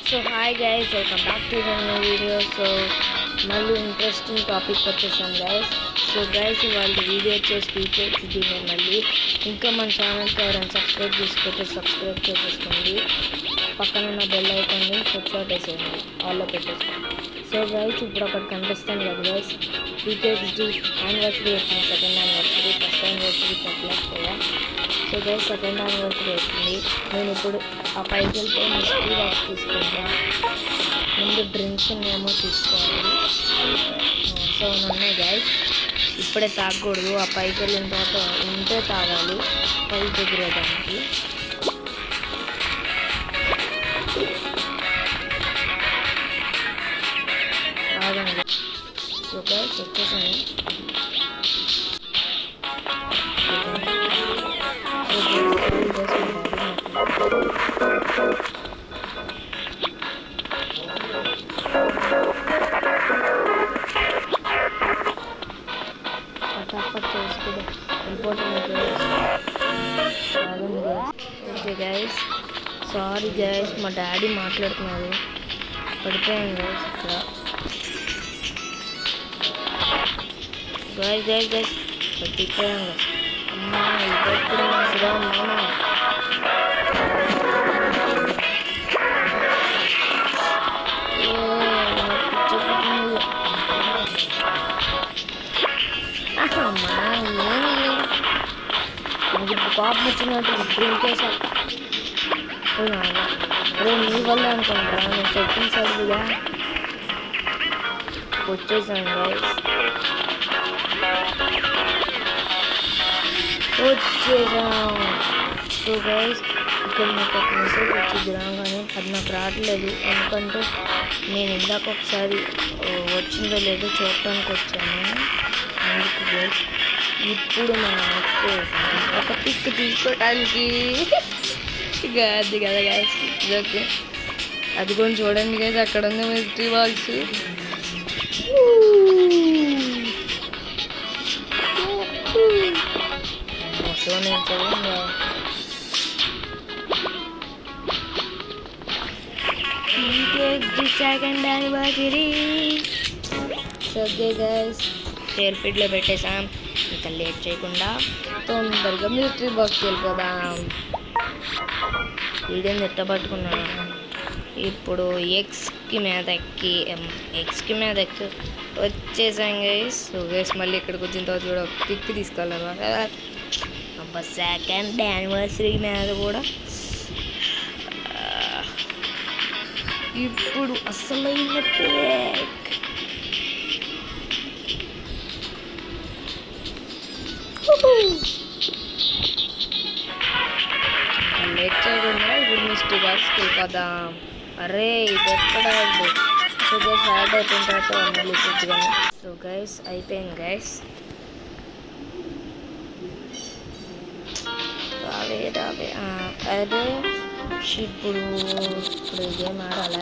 So hi guys welcome back to the new video so మళ్ళీ interesting topic వచ్చేసాం guys so guys వాళ్ళ video వచ్చేసి feature దీన్ని మళ్ళీ ఇంకా మన ఛానల్కి ఎవరైనా సబ్స్క్రైబ్ చేసుకోతే సబ్స్క్రైబ్ చేసేసుకోండి పక్కన ఉన్న బెల్ ఐకాన్ని హెడ్ షాట్ వేసేయండి ఆల్లో పెట్టేసుకోండి సో గైస్ ఇప్పుడు అక్కడ కనిపిస్తాను కదా గైస్ పీకేహెచ్డి యానివర్సరీ వచ్చింది సెకండ్ యానివర్సరీ ఫస్ట్ యానివర్సరీ చెప్పలేదు కదా సో గైస్ సెకండ్ యానివర్సరీ వచ్చింది నేను ఇప్పుడు ఆ పైసలతో మిస్ట్రీ బాక్స్ తీసుకుంటా ముందు డ్రింక్స్ ఏమో తీసుకోవాలి సో ఉన్నాయి గైస్ ఇప్పుడే తాగకూడదు ఆ పైకి వెళ్ళిన తర్వాత ఉంటే తాగాలి పైకి ఎగిరేయడానికి ఆగండి సో గైస్ వచ్చేసాను సో గైస్ ఫటాఫట్ చేసుకుంటే ఇంపార్టెంట్ ఆగండి guys okay guys sorry guys మా డాడీ మాట్లాడుతున్నారు పడిపోయాను గైస్ ఇక్కడ గైస్ గైస్ గైస్ పట్టిపోయాం గైస్ అమ్మా ఇదెప్పుడు మంచిగా ఉన్నామా ఏ, నాకు పిచ్చి పుట్టింది. అమ్మా ఏమి లేదు నాకు ఇప్పుడు కోపం వచ్చినట్టు ఇప్పుడు ఇంకేసా అరే నీ వల్ల అనుకుంటా నేను సెట్టింగ్స్ అడిగిగా వచ్చేసాను గైస్ వచ్చేసాం సో గైస్ ఇక్కడ మీకు ఒక మెసేజ్ వచ్చింది రాగానే అది నాకు రావట్లేదు ఎందుకంటే నేను ఇందాక ఒకసారి ఆ, వచ్చిందో లేదో చూడటానికి వచ్చాను అందుకు గైస్ ఇప్పుడు మనం వచ్చేసాం ఒక పిక్ తీసుకోవడానికి ఇక అది కదా గైస్ ఓకే అది కూడా చూడండి గైస్ అక్కడ ఉంది మిస్ట్రీ బాక్స్ సో నేను చూడండి second anniversary okay guys share ఫీడ్లో పెట్టేసాం ఇంకా లేట్ చేయకుండా తొందరగా మిలిటరీ బాక్స్కి వెళ్ళిపోదాం వీడియోని ఎట్ట పట్టుకున్నాను ఇప్పుడు ఎక్స్కి మీద ఎక్కి ఎక్స్కి మీద ఎక్కి వచ్చేసాం గైస్ సో గైస్ మళ్ళీ ఇక్కడికి వచ్చిన తర్వాత కూడా పిక్ తీసుకోవాలన్నమాట అబ్బా సెకండ్ యానివర్సరీ మీద కూడా ఆ, ఇప్పుడు అసలైన పిక్ లేట్ చేయకుండా ఇప్పుడు మిస్టీ బాక్స్కి వెళ్ళిపోదాం అరే ఇది ఎక్కడ ఉంది సో గైస్ యాడ్ అయిపోయిన తర్వాత మళ్ళీ చూద్దాం సో గైస్ అయిపోయింది గైస్ రావే రావే ఆ, అరే ఇప్పుడు ఇప్పుడు గేమ్ ఆడాలా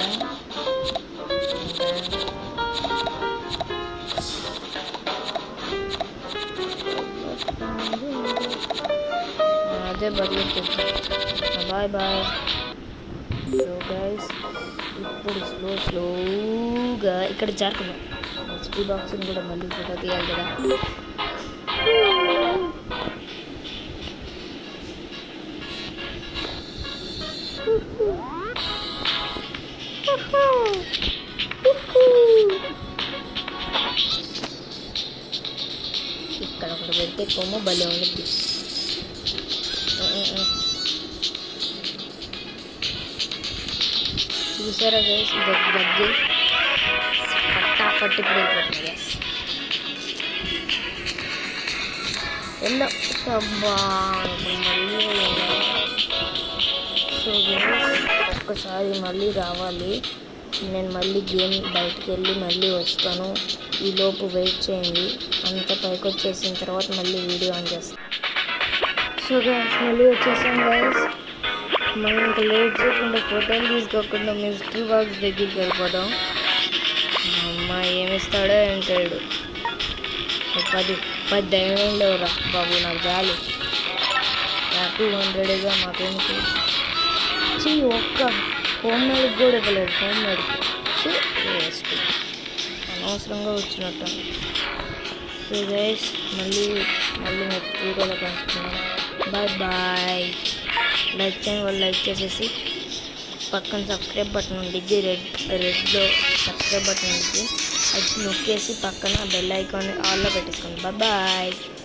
అదే బదిలీ బాయ్ బాయ్ సో గైస్ ఇప్పుడు స్లో స్లోగా ఇక్కడ జరగదు హెచ్పీ బాక్స్ని కూడా మళ్ళీ ఫోటో తీయాలి కదా ఇక్కడ ఒకటి పెడితే కొమ్మ భలే ఉంటుంది చూసారా గైస్ ఇది ఒక బగ్గి ఫటాఫట్ ఇప్పుడు వెళ్ళిపోతుంది గైస్ వెళ్ళాం అబ్బా ఇప్పుడు మళ్ళీ సో గైస్ ఒక్కసారి మళ్ళీ రావాలి నేను మళ్ళీ గేమ్ బయటికి వెళ్ళి మళ్ళీ వస్తాను ఈ లోపు వెయిట్ చేయండి అంత పైకి వచ్చేసిన తర్వాత మళ్ళీ వీడియో ఆన్ చేస్తాను సో గైస్ మళ్ళీ వచ్చేసాం గైస్ మనం ఇంకా లేట్ చేయకుండా ఫోటోలు తీసుకోకుండా మిస్ట్రీ బాక్స్ దగ్గరికి వెళ్ళిపోదాం అమ్మ ఏమిస్తాడో ఏంటాడు పది పది దైవం లేవురా బాబు నాకు చాలు టూ హండ్రెడ్గా మాకేంటి చెయ్యి ఒక్క హోమ్ మేడ్ కూడా ఇవ్వలేదు హోమ్ మేడ్ వేస్ట్ అనవసరంగా వచ్చినట్టు సో గైస్ మళ్ళీ మళ్ళీ నెక్స్ట్ వీడియోలో కలుసుకున్నాం బాయ్ బాయ్ లైక్ చేయని వాళ్ళు లైక్ చేసేసి పక్కన సబ్స్క్రైబ్ బటన్ ఉండిద్ది రెడ్ రెడ్లో సబ్స్క్రైబ్ బటన్ ఉంటుంది అది నొక్కేసి పక్కన బెల్ ఐకాన్ ఆల్లో పెట్టేసుకోండి బాయ్ బాయ్